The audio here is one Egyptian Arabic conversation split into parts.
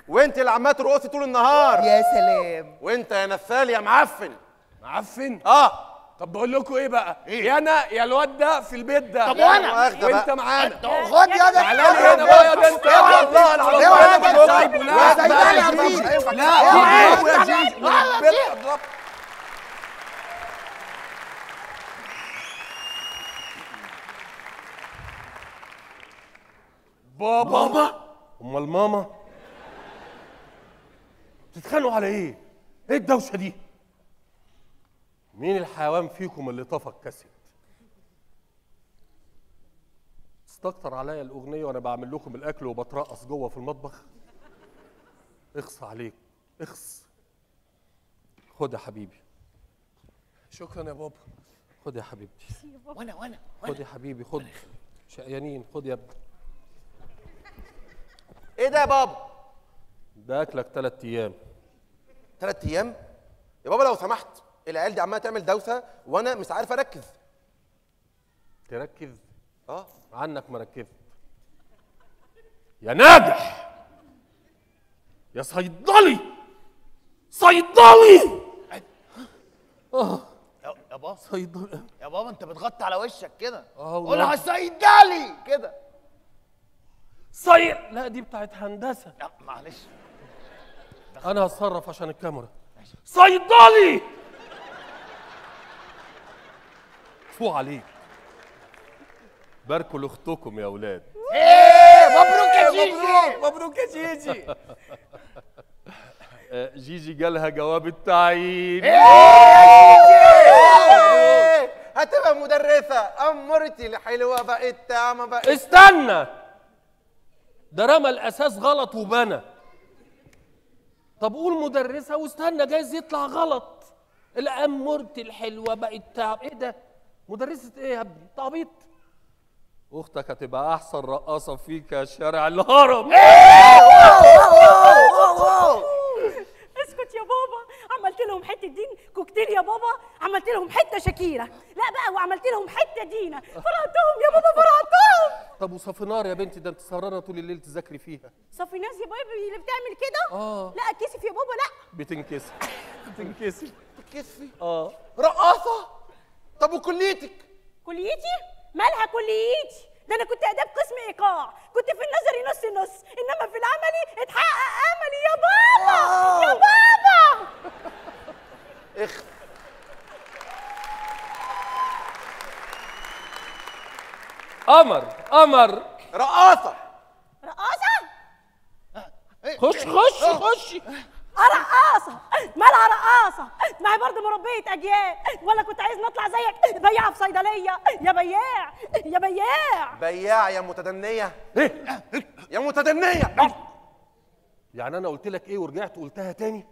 وانت اللي عماله ترقصي طول النهار يا سلام وانت يا نفال يا معفن معفن اه طب بقول لكم ايه بقى يا انا يا الواد ده في البيت ده طب وأنا؟ واخدة وانت بقى. معانا خد يا ده تعالى لي هنا بقى يا ده انت والله العظيم والله أنا انا بقول سايبه لك. لا سايبه لا يا يا فندم. جيجي أيوة. لا يا يا يا جيجي البيت اضرب بابا بابا امال ماما بتتخانقوا على ايه ايه الدوشه دي مين الحيوان فيكم اللي طفى الكاسيت استكتر عليا الاغنيه وانا بعمل لكم الاكل وبترقص جوه في المطبخ اخص عليك اخص خد يا حبيبي شكرا يا بابا خد يا حبيبتي وانا وانا خد يا حبيبي خد شقيانين خد يا ابني ايه ده يا بابا ده اكلك ثلاث ايام ثلاث ايام يا بابا لو سمحت العيال دي عماله تعمل دوسه وانا مش عارف اركز تركز اه عنك ما ركزت يا ناجح يا صيدلي صيدلي اه يا يا بابا صيدلي يا بابا انت بتغطي على وشك كده اه والله. قولها صيدلي كده صيد لا دي بتاعت هندسه لا معلش انا هتصرف عشان الكاميرا صيدلي فو عليك باركوا لاختكم يا اولاد ايه مبروك يا جيجي مبروك يا جيجي آه، جيجي جالها جواب التعيين إيه، هتبقى مدرسه امرتي الحلوه بقت تعمى بقت استنى ده رمى الاساس غلط وبنى طب قول مدرسه واستنى جايز يطلع غلط الامورت الحلوه بقت تعب ايه ده مدرسه ايه يا ابني تعبيط اختك هتبقى احسن رقاصه فيك يا شارع الهرم اسكت يا بابا عملت لهم حته دين كوكتيل يا بابا عملت لهم حته شاكيره لا بقى وعملت لهم حته دينا فرحتهم يا بابا فرحتهم طب وصفنار يا بنتي ده انت سهرانه طول الليل تذاكري فيها صفي ناس يا بابا اللي بتعمل كده آه. لا كسف يا بابا لا بتنكسر بتنكسر كسفي اه رقاصه طب وكليتك كليتي مالها كليتي ده انا كنت اداب قسم ايقاع كنت في النظري نص نص انما في العملي اتحقق املي يا بابا يا بابا اخ قمر قمر رقاصه رقاصه خش خش خش رقاصة مالها رقاصة ما هي برضه مربية أجيال ولا كنت عايز نطلع زيك بياعة في صيدلية يا بياع يا بياع بياع يا متدنيه ايه يا متدنيه يعني انا قلت لك ايه ورجعت قلتها تاني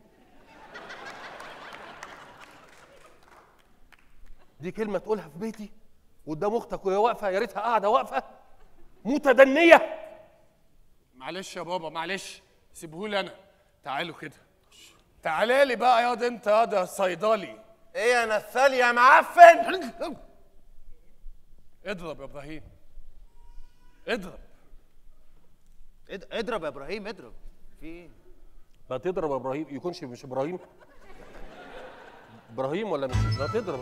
دي كلمه تقولها في بيتي قدام اختك وهي واقفه يا ريتها قاعده واقفه متدنيه معلش يا بابا معلش سيبهولي انا تعالوا كده تعالى لي بقى ياض انت ياض يا صيدلي ايه يا نفال يا معفن اضرب يا ابراهيم اضرب اد- اضرب يا ابراهيم اضرب في ايه ما تضرب يا ابراهيم يكونش مش ابراهيم ابراهيم ولا مش ما تضرب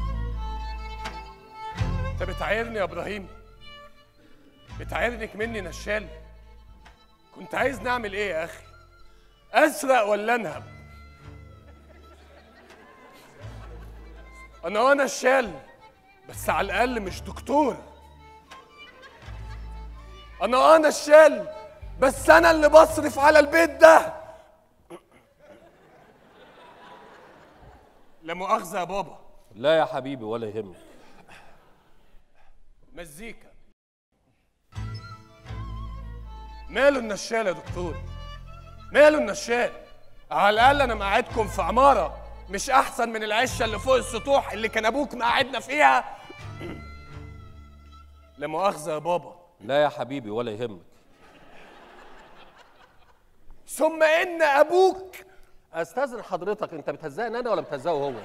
انت بتعايرني يا ابراهيم بتعايرني مني نشال كنت عايز نعمل ايه يا اخي اسرق ولا انهب انا وانا الشال بس على الاقل مش دكتور انا انا الشال بس انا اللي بصرف على البيت ده لا مؤاخذه يا بابا لا يا حبيبي ولا يهمك مزيكا ماله النشال يا دكتور ماله النشال على الاقل انا مقعدكم في عماره مش احسن من العشه اللي فوق السطوح اللي كان ابوك مقعدنا فيها لا مؤاخذه يا بابا لا يا حبيبي ولا يهمك ثم ان ابوك استاذن حضرتك انت بتهزقني انا ولا بتهزقه هو مش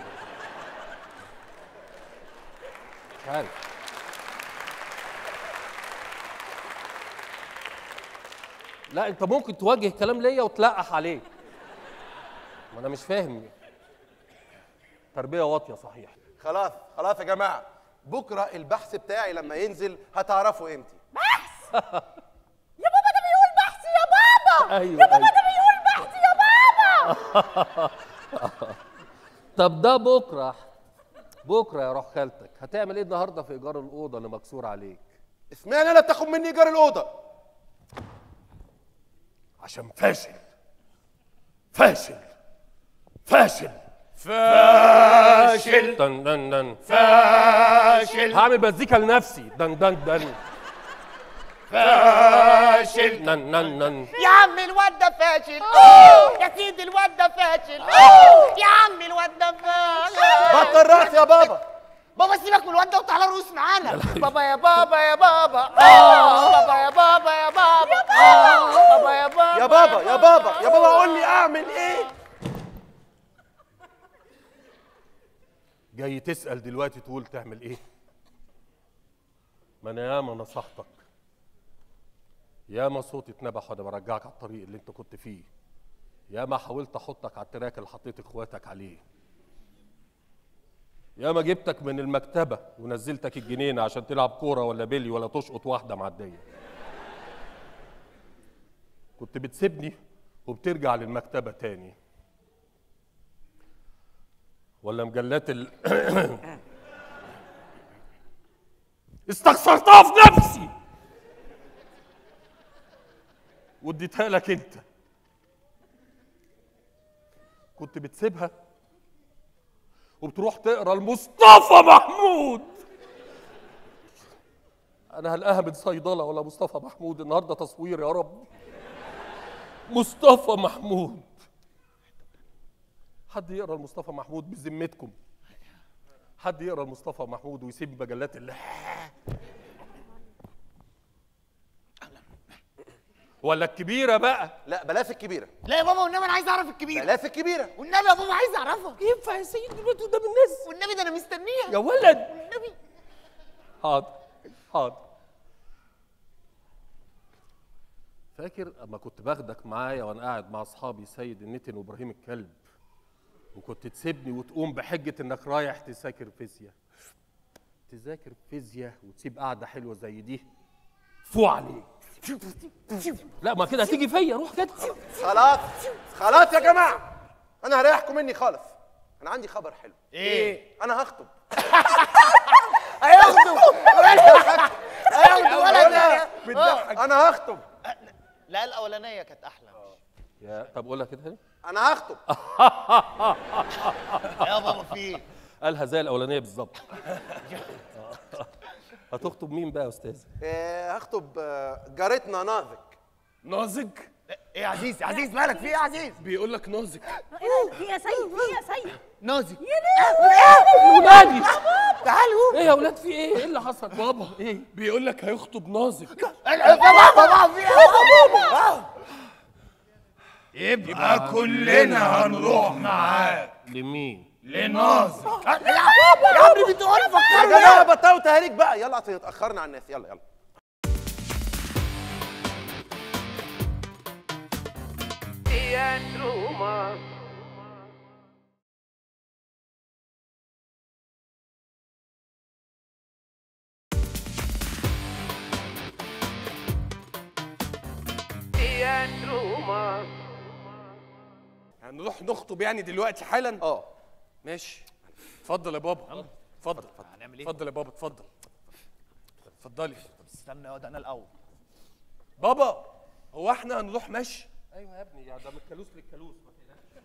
عارف لا انت ممكن توجه كلام ليا وتلقح عليه ما انا مش فاهم تربيه واطيه صحيح خلاص خلاص يا جماعه بكره البحث بتاعي لما ينزل هتعرفوا قيمتي يا بابا ده بيقول بحث يا بابا ايوه يا بابا أيوة. ده بيقول بحث يا بابا طب ده بكره بكره يا روح خالتك هتعمل ايه النهارده في ايجار الاوضه اللي مكسور عليك اسمعني انا تاخد مني ايجار الاوضه عشان فاشل فاشل فاشل فاشل دن دن دن فاشل هعمل مزيكا لنفسي دن دن دن فاشل نن نن نن يا عم الواد ده فاشل يا سيدي الواد ده فاشل يا عم الواد ده فاشل بطل رأس يا بابا بابا سيبك من الواد ده وتعالى رقص معانا بابا يا بابا يا بابا بابا يا بابا يا بابا بابا يا بابا يا بابا يا بابا يا بابا قول لي اعمل ايه جاي تسال دلوقتي تقول تعمل ايه ما انا ياما نصحتك ياما صوتي اتنبح وانا برجعك على الطريق اللي انت كنت فيه ياما حاولت احطك على التراك اللي حطيت اخواتك عليه ياما جبتك من المكتبه ونزلتك الجنينه عشان تلعب كوره ولا بيلي ولا تشقط واحده معديه كنت بتسيبني وبترجع للمكتبه تاني ولا مجلات ال استخسرتها في نفسي واديتها لك انت كنت بتسيبها وبتروح تقرا لمصطفى محمود انا هلقاها من صيدله ولا مصطفى محمود النهارده تصوير يا رب مصطفى محمود حد يقرا لمصطفى محمود بذمتكم حد يقرا لمصطفى محمود ويسيب مجلات ال ولا الكبيره بقى لا بلاش الكبيره لا يا بابا والنبي انا عايز اعرف الكبير بلاش الكبيره والنبي يا بابا عايز اعرفها ينفع يا سيدي دلوقتي قدام الناس والنبي ده انا مستنيها يا ولد والنبي حاضر حاضر فاكر اما كنت باخدك معايا وانا قاعد مع اصحابي سيد النتن وابراهيم الكلب وكنت تسيبني وتقوم بحجه انك رايح تذاكر فيزياء تذاكر فيزياء وتسيب قعده حلوه زي دي فو عليك لا ما كده هتيجي فيا روح كده خلاص خلاص يا جماعه انا هريحكم مني خالص انا عندي خبر حلو ايه انا هخطب هياخدوا هياخدوا ولد يا- بتضحك انا هخطب لا الاولانيه كانت احلى يا طب قولها كده تاني انا هخطب يا بابا في ايه قالها زي الاولانيه بالظبط هتخطب مين بقى يا استاذ آه، هخطب آه، جارتنا نازك نازك ايه يا عزيز يا عزيز مالك في ايه يا عزيز بيقول لك نازك ايه ده؟ في يا سيد في يا سيد نازك ولادي تعالوا ايه يا ولاد في ايه ايه اللي حصل بابا ايه بيقول لك هيخطب نازك بابا بابا في ايه يبقى كلنا هنروح معاك لمين لنازك يا عمري بتقول يا فكرني جماعه بطلوا تهريج بقى يلا عشان اتاخرنا على الناس يلا يلا هنروح نخطب يعني دلوقتي حالا اه ماشي اتفضل يا بابا اتفضل هنعمل ايه اتفضل يا بابا اتفضل اتفضلي استنى يا ده انا الاول بابا هو احنا هنروح مشي ايوه يا ابني يا ده من الكالوس للكالوس ما تقلقش